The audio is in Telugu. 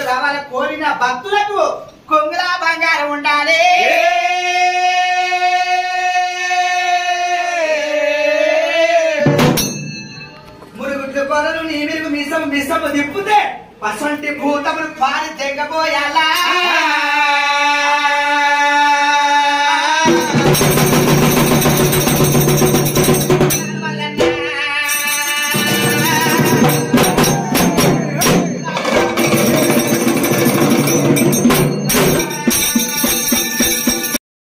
రావాలి కోరిన భక్తులకు కొంగులా బంగారం ఉండాలి మురుగుడ్లు కొరలు నీ మీరు మిసం మిసము దిప్పుతే పసంటి భూతములు పారి తెగబోయాలా